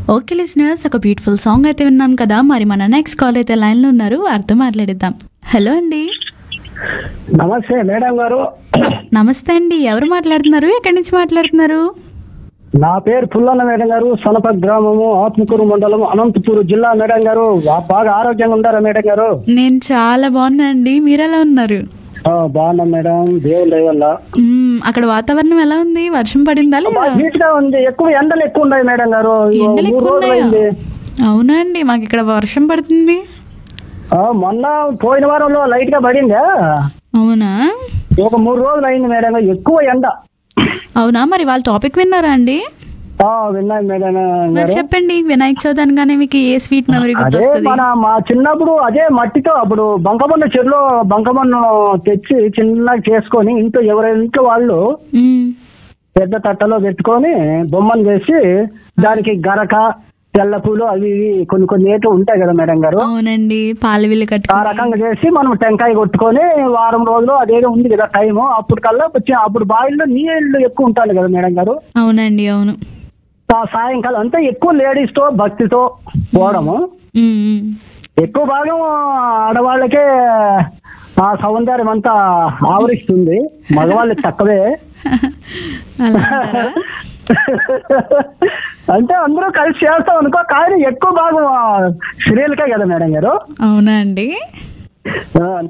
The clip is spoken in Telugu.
ఓకే లిసినర్స్ ఒక బ్యూటిఫుల్ సాంగ్ అయితే విన్నాం కదా మరి మన నెక్స్ట్ కాల్ అయితే లైన్లో ఉన్నారు వారితో మాట్లాడిద్దాం హలో అండి నమస్తే మేడం గారు నమస్తే అండి ఎవరు మాట్లాడుతున్నారు ఎక్కడి నుంచి మాట్లాడుతున్నారు నా పేరు పుల్లన్న మేడం గారు సనప గ్రామము ఆత్మకూరు మండలం అనంతపూర్ జిల్లా మేడం గారు బా- బాగా ఆరోగ్యంగా ఉన్నారా మేడం గారు నేను చాలా బాగున్నా అండి మీరు ఎలా ఉన్నారు ఆ, బాగున్నాం మేడం దేవుడి దయ వల్ల మ్మ్, అక్కడ వాతావరణం ఎలా ఉంది వర్షం పడిందా లేదా నీట్ గా ఉంది ఎక్కువ ఎండలు ఎక్కువ ఉన్నాయి మేడం గారు ఇగో ఎండలు మూడు ఎక్కువ రోజులు ఉన్నాయా అయింది అవునా అండి మాకు ఇక్కడ వర్షం పడుతుంది ఆ, మొన్న పోయిన వారంలో లైట్ గా పడిందా అవునా ఒక మూడు రోజులు అయింది మేడం గారు ఎక్కువ ఎండ అవునా మరి వాళ్ళ టాపిక్ విన్నారా అండి ఆ, విన్నాను మేడం మరి గారు చెప్పండి వినాయక చవితి అనగానే మీకు ఏ స్వీట్ మెమరీ అదే గుర్తొస్తుంది మన మా చిన్నప్పుడు అదే మట్టితో అప్పుడు బంకమన్ను చెరులో బంకమన్ను తెచ్చి చిన్నగా చేసుకొని ఇంట్లో ఎవరి ఇంట్లో వాళ్ళు మ్మ్. పెద్ద తట్టలో పెట్టుకొని బొమ్మను వేసి దానికి గరక తెల్ల పూలు అవి ఇవి కొన్ని కొన్ని ఏటో ఉంటాయి కదా మేడం గారు అవునండి పాల విల్లు ఆ కట్టుకుని రకంగా చేసి మనం టెంకాయ కొట్టుకొని వారం రోజులు అదేదో ఉంది కదా టైం అప్పుడు కల్లా వచ్చి- అప్పుడు బావిల్లో నీళ్ళు ఎక్కువ ఉంటాయి కదా మేడం గారు అవునండి అవును ఆ సాయంకాలం అంతా ఎక్కువ లేడీస్ తో భక్తితో పోవడము మ్మ్, మ్మ్. ఎక్కువ భాగం ఆడవాళ్ళకే ఆ సౌందర్యం అంతా ఆవరిస్తుంది మగవాళ్ళకి తక్కువే అలా అంటారా? అంటే అందరూ కలిసి చేస్తాం అనుకో కానీ ఎక్కువ భాగం స్త్రీలకే కదా మేడం గారు అవునా అండి ఆ,